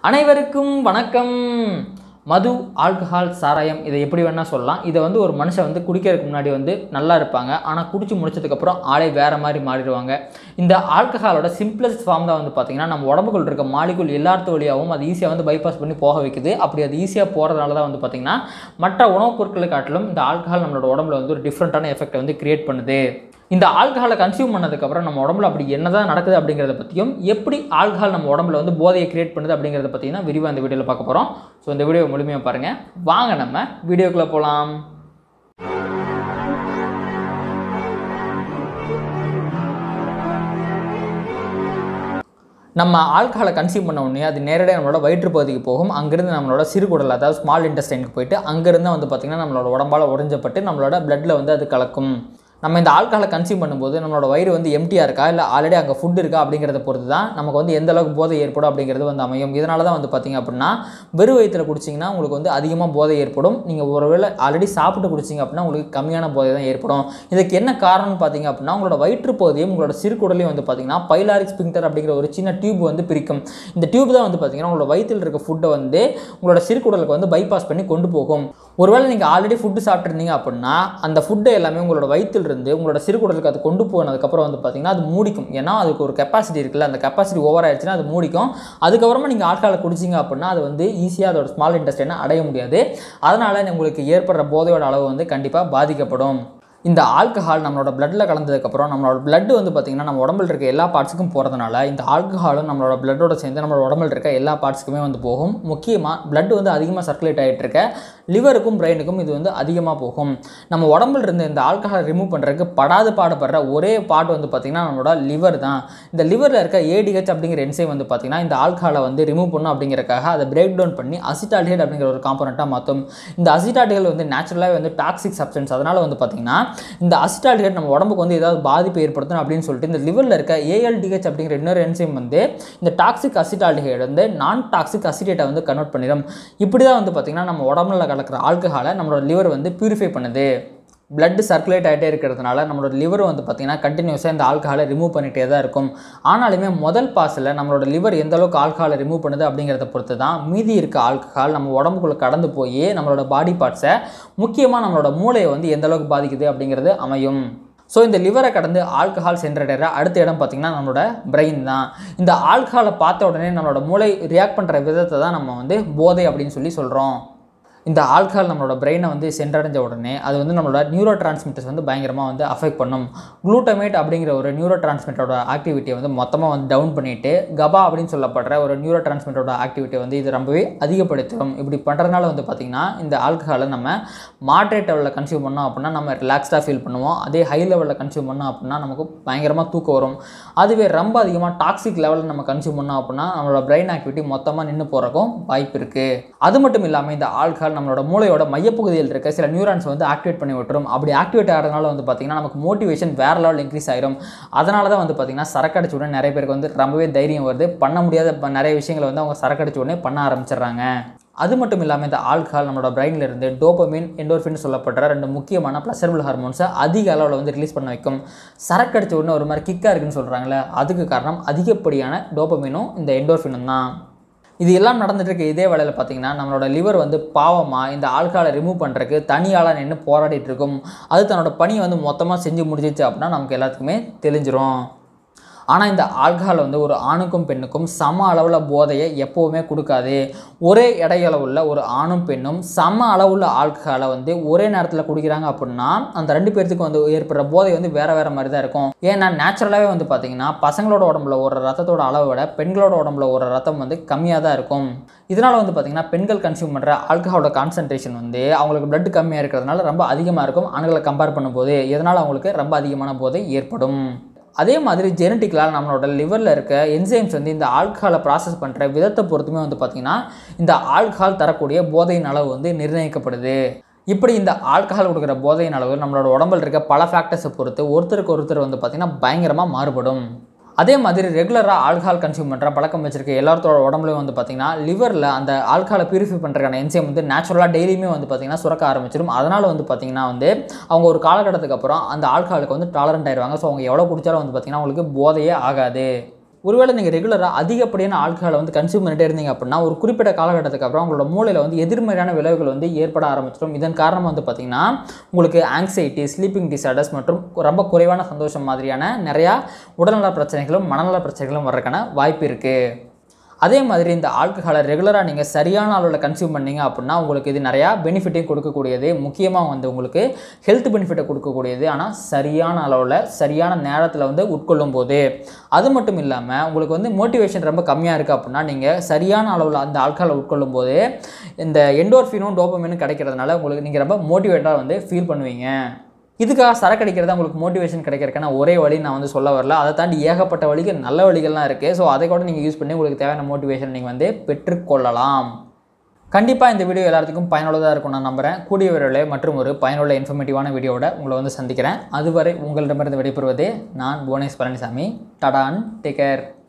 அனைவருக்கும் வணக்கம் மது ஆல்கஹால் சாராயம் இதை எப்படி வேணால் சொல்லலாம் இதை வந்து ஒரு மனுஷன் வந்து குடிக்கிறதுக்கு முன்னாடி வந்து நல்லா இருப்பாங்க ஆனால் குடிச்சு முடிச்சதுக்கப்புறம் ஆளே வேறு மாதிரி மாறிடுவாங்க இந்த ஆல்கஹாலோட சிம்பிளஸ்ட் ஃபார்ம் தான் வந்து பார்த்திங்கன்னா நம்ம உடம்புக்குள்ள இருக்க மாலிகுல் எல்லாத்து வழியாகவும் அது ஈஸியாக வந்து பைபாஸ் பண்ணி போக வைக்குது அப்படி அது ஈஸியாக போகிறதுனால தான் வந்து பார்த்திங்கன்னா மற்ற உணவுப் பொருட்களை காட்டிலும் இந்த ஆல்கஹால் நம்மளோட உடம்புல வந்து ஒரு டிஃப்ரெண்ட்டான எஃபெக்ட்டை வந்து கிரியேட் பண்ணுது இந்த ஆல்கஹாலை கன்சியூம் பண்ணதுக்கப்புறம் நம்ம உடம்புல அப்படி என்னதான் நடக்குது அப்படிங்கிறத பற்றியும் எப்படி ஆல்கஹால் நம்ம உடம்புல வந்து போதையை கிரியேட் பண்ணுது அப்படிங்கிறத பற்றியும் தான் விரிவாக இந்த வீடியோவில் பார்க்க போகிறோம் ஸோ இந்த வீடியோ முழுமையாக பாருங்கள் வாங்க நம்ம வீடியோக்குள்ளே போகலாம் நம்ம ஆல்கஹாலை கன்சியூம் பண்ண உடனே அது நேரடியாக நம்மளோட வயிற்று பகுதிக்கு போகும் அங்கேருந்து நம்மளோட சிறுகுடல் அதாவது ஸ்மால் இன்டெஸ்டைனுக்கு போயிட்டு அங்கேருந்து வந்து பார்த்திங்கன்னா நம்மளோட உடம்பால் உறிஞ்சப்பட்டு நம்மளோட பிளட்டில் வந்து அது கலக்கும் நம்ம இந்த ஆல்கஹாலை கன்சியூம் பண்ணும்போது நம்மளோட வயிறு வந்து எம்டியாக இருக்கா இல்லை ஆல்ரெடி அங்கே ஃபுட் இருக்கா அப்படிங்கிறத பொறுத்து தான் நமக்கு வந்து எந்த அளவுக்கு போதை ஏற்படும் அப்படிங்கிறது வந்து அமையும் இதனால தான் வந்து பார்த்திங்க அப்படின்னா வெறும் வயிற்றில் குடிச்சிங்கன்னா உங்களுக்கு வந்து அதிகமாக போதை ஏற்படும் நீங்கள் ஒருவேளை ஆல்ரெடி சாப்பிட்டு குடிச்சிங்க அப்படின்னா உங்களுக்கு கம்மியான போதை தான் ஏற்படும் இதுக்கு என்ன காரணம்னு பார்த்தீங்க அப்படின்னா உங்களோட வயிற்று பகுதியும் உங்களோட சிறுகுடலையும் வந்து பார்த்திங்கன்னா பைலாரிக் ஸ்பிங்டர் அப்படிங்கிற ஒரு சின்ன டியூப் வந்து பிரிக்கும் இந்த டியூப் தான் வந்து பார்த்திங்கன்னா உங்களோட வயிற்றில் இருக்க ஃபுட்டை வந்து உங்களோட சிறுகுடலுக்கு வந்து பைபாஸ் பண்ணி கொண்டு போகும் ஒருவேளை நீங்கள் ஆல்ரெடி ஃபுட்டு சாப்பிட்ருந்தீங்க அப்படின்னா அந்த ஃபுட்டு எல்லாமே உங்களோட வயிற்றிலிருந்து உங்களோட சிறுகுடலுக்கு அது கொண்டு போனதுக்கப்புறம் வந்து பார்த்திங்கன்னா அது மூடிக்கும் ஏன்னா அதுக்கு ஒரு கெப்பாசிட்டி இருக்குல்ல அந்த கெப்பாசிட்டி ஓவர் ஆயிடுச்சுன்னா அது மூடிக்கும் அதுக்கப்புறமா நீங்கள் ஆல்கஹாலை குடிச்சிங்க அப்படின்னா அது வந்து ஈஸியாக அதோட ஸ்மால் இன்டெஸ்டைனை அடைய முடியாது அதனால் உங்களுக்கு ஏற்படுற போதையோட அளவு வந்து கண்டிப்பாக பாதிக்கப்படும் இந்த ஆல்கஹால் நம்மளோட பிளட்டில் கலந்ததுக்கப்புறம் நம்மளோட blood வந்து பார்த்திங்கன்னா நம்ம உடம்புல இருக்க எல்லா பார்ட்ஸுக்கும் போகிறதுனால இந்த ஆல்கஹாலும் நம்மளோட பிளட்டோட சேர்ந்து நம்மளோட உடம்புல இருக்க எல்லா பார்ட்ஸுக்குமே வந்து போகும் முக்கியமாக blood வந்து அதிகமாக சர்க்குலேட் ஆகிட்டு இருக்க லிவருக்கும் பிரெயினுக்கும் இது வந்து அதிகமாக போகும் நம்ம உடம்புல இருந்து இந்த ஆல்கஹாலை ரிமூவ் பண்ணுறதுக்கு படாது பாடுபடுற ஒரே பார்ட் வந்து பார்த்திங்கன்னா நம்மளோட லிவர் தான் இந்த லிவரில் இருக்க ஏடிஹெச் அப்படிங்கிற என்சைம் வந்து பார்த்திங்கன்னா இந்த ஆல்கஹாலை வந்து ரிமூவ் பண்ணும் அப்படிங்கிறக்காக அதை பிரேக் டவுன் பண்ணி அசிட்டால்டிஹைட் அப்படிங்கிற ஒரு காம்பனண்ட்டாக மாற்றும் இந்த அசிட்டால்டிஹைட் வந்து நேச்சுரலாகவே வந்து டாக்ஸிக் சப்ஸ்டன்ஸ் அதனால் வந்து பார்த்திங்கன்னா இந்த அசிட்டால்டிஹைட் நம்ம உடம்புக்கு வந்து ஏதாவது பாதிப்பு ஏற்படுத்தணும் அப்படின்னு சொல்லிட்டு இந்த லிவரில் இருக்க ஏஎல்டிஹெச் அப்படிங்கிற இன்னொரு என்சைம் வந்து இந்த டாக்ஸிக் அசிட்டால்டிஹைட் வந்து நான் டாக்ஸிக் அசிடேட்டை வந்து கன்வெர்ட் பண்ணிடும் இப்படி தான் வந்து பார்த்திங்கன்னா நம்ம உடம்புல கலக்கிற ஆல்கஹாலை நம்மளோட லிவர் வந்து பியூரிஃபை பண்ணுது blood சர்க்குலேட் ஆகிட்டே இருக்கிறதுனால நம்மளோட லிவர் வந்து பார்த்திங்கன்னா கண்டினியூஸாக இந்த ஆல்கஹாலை ரிமூவ் பண்ணிகிட்டே தான் இருக்கும் ஆனாலுமே முதல் பாஸில் நம்மளோட லிவர் எந்த அளவுக்கு ஆல்கஹாலை ரிமூவ் பண்ணுது அப்படிங்கிறத பொறுத்து தான் மீதி இருக்க ஆல்கஹால் நம்ம உடம்புக்குள்ளே கடந்து போய் நம்மளோட பாடி பார்ட்ஸை முக்கியமாக நம்மளோட மூளையை வந்து எந்த அளவுக்கு பாதிக்குது அப்படிங்கிறது அமையும் ஸோ இந்த லிவரை கடந்து ஆல்கஹால் சென்றடைகிற அடுத்த இடம் பார்த்திங்கன்னா நம்மளோட பிரெயின் தான் இந்த ஆல்கஹாலை பார்த்த உடனே நம்மளோட மூளை ரியாக்ட் பண்ணுற விதத்தை தான் நம்ம வந்து போதை அப்படின்னு சொல்லி சொல்கிறோம் இந்த ஆல்கஹால் நம்மளோட பிரெயினை வந்து சென்றடைஞ்ச உடனே அது வந்து நம்மளோட நியூரோ டிரான்ஸ்மிட்டர்ஸ் வந்து பயங்கரமாக வந்து அஃபெக்ட் பண்ணும் குளூட்டமேட் அப்படிங்கிற ஒரு நியூரோ டிரான்ஸ்மிட்டரோட ஆக்டிவிட்டியை வந்து மொத்தமாக வந்து டவுன் பண்ணிவிட்டு கபா அப்படின்னு சொல்லப்படுற ஒரு நியூரோ டிரான்ஸ்மிட்டரோட ஆக்டிவிட்டியை வந்து இது ரொம்பவே அதிகப்படுத்தும் இப்படி பண்ணுறதுனால வந்து பார்த்திங்கன்னா இந்த ஆல்கஹாலை நம்ம மாட்ரேட் லெவலில் கன்சியூம் பண்ணோம் அப்படின்னா நம்ம ரிலாக்ஸ்டாக ஃபீல் பண்ணுவோம் அதே ஹை லெவலில் கன்சியூம் பண்ணோம் அப்படின்னா நமக்கு பயங்கரமாக தூக்கம் வரும் அதுவே ரொம்ப அதிகமாக டாக்ஸிக் லெவலில் நம்ம கன்சியூம் பண்ணோம் அப்படின்னா நம்மளோட பிரெயின் ஆக்டிவிட்டி மொத்தமாக நின்று போகிறக்கும் வாய்ப்பு இருக்குது அது மட்டும் இல்லாமல் இந்த ஆல்கஹால் நம்மளோட மூளையோட மையப்பகுதியில் இருக்க சில நியூரான்ஸ் வந்து ஆக்டிவேட் பண்ணி விட்டுரும் அப்படி ஆக்டிவேட் ஆகிறதுனால வந்து பார்த்திங்கன்னா நமக்கு மோட்டிவேஷன் வேறு லெவல் இன்க்ரீஸ் ஆயிரும் அதனால தான் வந்து பார்த்திங்கன்னா சரக்கடிச்ச உடனே நிறைய பேருக்கு வந்து ரொம்பவே தைரியம் வருது பண்ண முடியாத ப- நிறைய விஷயங்களை வந்து அவங்க சரக்கடிச்ச உடனே பண்ண ஆரம்பிச்சிடுறாங்க அது மட்டும் இல்லாமல் இந்த ஆல்கஹால் நம்மளோட பிரெயினில் இருந்து டோபமின் எண்டோர்ஃபின் சொல்லப்படுற ரெண்டு முக்கியமான ப்ளசரபிள் ஹார்மோன்ஸை அதிக அளவில் வந்து ரிலீஸ் பண்ண வைக்கும் சரக்கு அடிச்ச உடனே ஒரு மாதிரி கிக்காக இருக்குன்னு சொல்கிறாங்களே அதுக்கு காரணம் அதிகப்படியான டோபமினும் இந்த எண்டோர்ஃபினும் தான் இது எல்லாம் நடந்துட்டு இருக்க இதே வேளையில் பார்த்தீங்கன்னா நம்மளோட லிவர் வந்து பாவமாக இந்த ஆல்கஹாலை ரிமூவ் பண்ணுறதுக்கு தனியாளாக நின்று போராடிட்டு இருக்கும் அது தன்னோட பணியை வந்து மொத்தமாக செஞ்சு முடிஞ்சிச்சு அப்படின்னா நமக்கு எல்லாத்துக்குமே தெரிஞ்சிரும் ஆனால் இந்த ஆல்கஹால் வந்து ஒரு ஆணுக்கும் பெண்ணுக்கும் சம அளவில் போதையை எப்போவுமே கொடுக்காது ஒரே எடையளவுள்ள ஒரு ஆணும் பெண்ணும் சம அளவுள்ள ஆல்கஹாலை வந்து ஒரே நேரத்தில் குடிக்கிறாங்க அப்படின்னா அந்த ரெண்டு பேர்த்துக்கும் வந்து ஏற்படுற போதை வந்து வேறு வேறு மாதிரி தான் இருக்கும் ஏன்னா நேச்சுரலாகவே வந்து பார்த்திங்கன்னா பசங்களோட உடம்புல ஒரு ரத்தத்தோட அளவை விட பெண்களோட உடம்புல ஒரு ரத்தம் வந்து கம்மியாக தான் இருக்கும் இதனால் வந்து பார்த்திங்கன்னா பெண்கள் கன்சியூம் பண்ணுற ஆல்கஹாலோட கான்சன்ட்ரேஷன் வந்து அவங்களுக்கு blood கம்மியாக இருக்கிறதுனால ரொம்ப அதிகமாக இருக்கும் ஆண்களை கம்பேர் பண்ணும்போது இதனால் அவங்களுக்கு ரொம்ப அதிகமான போதை ஏற்படும் அதே மாதிரி ஜெனட்டிக்கலாக நம்மளோட லிவரில் இருக்க என்சைம்ஸ் வந்து இந்த ஆல்கஹாலை ப்ராசஸ் பண்ணுற விதத்தை பொறுத்துமே வந்து பார்த்திங்கன்னா இந்த ஆல்கஹால் தரக்கூடிய போதையின் அளவு வந்து நிர்ணயிக்கப்படுது இப்படி இந்த ஆல்கஹால் கொடுக்குற போதையின் அளவு நம்மளோட உடம்புல இருக்க பல ஃபேக்டர்ஸை பொறுத்து ஒருத்தருக்கு ஒருத்தர் வந்து பார்த்திங்கன்னா பயங்கரமாக மாறுபடும் அதே மாதிரி ரெகுலராக ஆல்கஹால் கன்சியூம் பண்ணுற பழக்கம் வச்சிருக்க எல்லாத்தோட உடம்புலையும் வந்து பார்த்திங்கன்னா லிவரில் அந்த ஆல்கஹாலை பியூரிஃபை பண்ணுறதுக்கான என்சைம் வந்து நேச்சுரலாக டெய்லியுமே வந்து பார்த்திங்கன்னா சுரக்க ஆரம்பிச்சிடும் அதனால் வந்து பார்த்திங்கன்னா வந்து அவங்க ஒரு காலகட்டத்துக்கு அப்புறம் அந்த ஆல்கஹாலுக்கு வந்து டாலரண்ட் ஆயிடுவாங்க ஸோ அவங்க எவ்வளோ குடிச்சாலும் வந்து பார்த்திங்கன்னா அவங்களுக்கு போதையே ஆகாது ஒருவேளை நீங்கள் ரெகுலராக அதிகப்படியான ஆல்கஹாலை வந்து கன்சியூம் பண்ணிட்டே இருந்தீங்க அப்படின்னா ஒரு குறிப்பிட்ட காலகட்டத்துக்கு அப்புறம் உங்களோட மூளையில் வந்து எதிர்மறையான விளைவுகள் வந்து ஏற்பட ஆரம்பிச்சிடும் இதன் காரணமாக வந்து பார்த்திங்கன்னா உங்களுக்கு ஆங்ஸைட்டி ஸ்லீப்பிங் டிசார்டர்ஸ் மற்றும் ரொம்ப குறைவான சந்தோஷம் மாதிரியான நிறையா உடல்நல பிரச்சனைகளும் மனநல பிரச்சனைகளும் வர்றதுக்கான வாய்ப்பு இருக்குது அதே மாதிரி இந்த ஆல்கஹாலை ரெகுலராக நீங்கள் சரியான அளவில் கன்சியூம் பண்ணீங்க அப்படின்னா உங்களுக்கு இது நிறையா பெனிஃபிட்டையும் கொடுக்கக்கூடியது முக்கியமாக வந்து உங்களுக்கு ஹெல்த் பெனிஃபிட்டை கொடுக்கக்கூடியது ஆனால் சரியான அளவில் சரியான நேரத்தில் வந்து உட்கொள்ளும் போது அது மட்டும் இல்லாமல் உங்களுக்கு வந்து மோட்டிவேஷன் ரொம்ப கம்மியாக இருக்குது அப்படின்னா நீங்கள் சரியான அளவில் அந்த ஆல்கஹாலை உட்கொள்ளும் போது இந்த எண்டோர்ஃபினும் டோப்பமினும் கிடைக்கிறதுனால உங்களுக்கு நீங்கள் ரொம்ப மோட்டிவேட்டாக வந்து ஃபீல் பண்ணுவீங்க இதுக்காக சரக்கு அடிக்கிறது உங்களுக்கு மோட்டிவேஷன் கிடைக்கிறதுக்கான ஒரே வழி நான் வந்து சொல்ல வரல அதை தாண்டி ஏகப்பட்ட வழிகள் நல்ல வழிகள்லாம் இருக்குது ஸோ அதை கூட நீங்கள் யூஸ் பண்ணி உங்களுக்கு தேவையான மோட்டிவேஷன் நீங்கள் வந்து பெற்றுக்கொள்ளலாம் கண்டிப்பாக இந்த வீடியோ எல்லாத்துக்கும் பயனுள்ளதாக இருக்கும் நான் நம்புகிறேன் கூடிய விரைவில் மற்றும் ஒரு பயனுள்ள இன்ஃபர்மேட்டிவான வீடியோவோட உங்களை வந்து சந்திக்கிறேன் அதுவரை உங்களிடமிருந்து விடைபெறுவது நான் புவனேஷ் பழனிசாமி டடான் டேக் கேர்